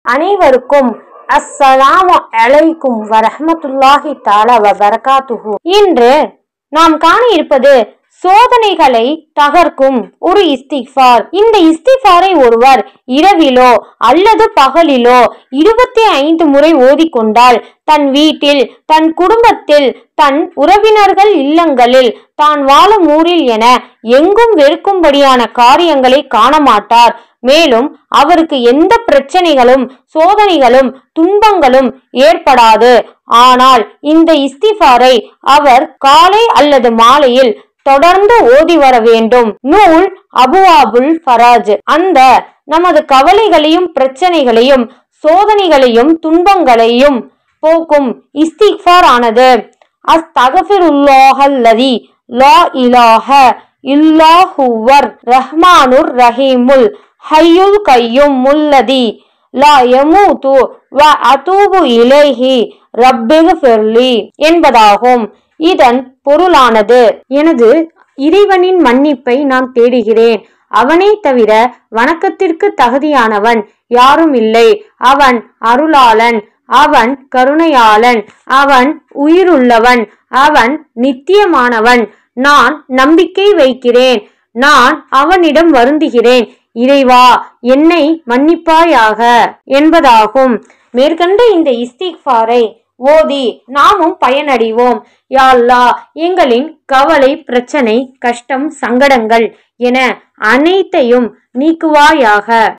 அனைவருக்கும் அஸ்ஸலாமு அலைக்கும் வரஹ்மத்துல்லாஹி தஆலா வ பரகாத்துஹு இன்று நாம் காண இருப்பது சோதனைகளை தகர்க்கும் ஒரு இஸ்திஃபார் இந்த இஸ்திஃபாரை ஒருவர் இரவிலோ அல்லது பகலிலோ இருபத்தி ஐந்து முறை ஓதிக்கொண்டால் தன் வீட்டில் தன் குடும்பத்தில் தன் உறவினர்கள் இல்லங்களில் தான் வாழும் ஊரில் என எங்கும் வெறுக்கும்படியான காரியங்களை காண மாட்டார் மேலும் அவருக்கு எந்த பிரச்சனைகளும் சோதனைகளும் துன்பங்களும் ஏற்படாது ஆனால் இந்த இஸ்திஃபாரை அவர் காலை அல்லது மாலையில் தொடர்ந்து ஓதி வர வேண்டும் நூல் அபுவாபுல் ஃபராஜ் அந்த நமது கவலைகளையும் பிரச்சனைகளையும் சோதனைகளையும் துன்பங்களையும் போக்கும் இஸ்திக்ஃபார் ஆனது அஸ்தகஃபிருல்லாஹல்லதி லா இலாஹ இல்லாஹுவர் ரஹ்மானுர் ரஹீமுல் ஹய்யுல் கையும் முல்லதி லா யமூது வ அதூபு இலைஹி ரப்பிகுஃபிர்லி என்பதாகும் இதன் பொருளானது எனது இறைவனின் மன்னிப்பை நான் தேடுகிறேன் அவனை தவிர வணக்கத்திற்கு தகுதியானவன் யாரும் இல்லை அவன் அருளாளன் அவன் கருணையாளன் அவன் உயிருள்ளவன் அவன் நித்தியமானவன் நான் நம்பிக்கை வைக்கிறேன் நான் அவனிடம் வருந்துகிறேன் இறைவா என்னை மன்னிப்பாயாக என்பதாகும் மேற்கண்ட இந்த இஸ்திக்ஃபாரை ஓதி நாமும் பயனடைவோம் யா அல்லாஹ் எங்களின் கவலை பிரச்சனை கஷ்டம் சங்கடங்கள் என அனைத்தையும் நீக்குவாயாக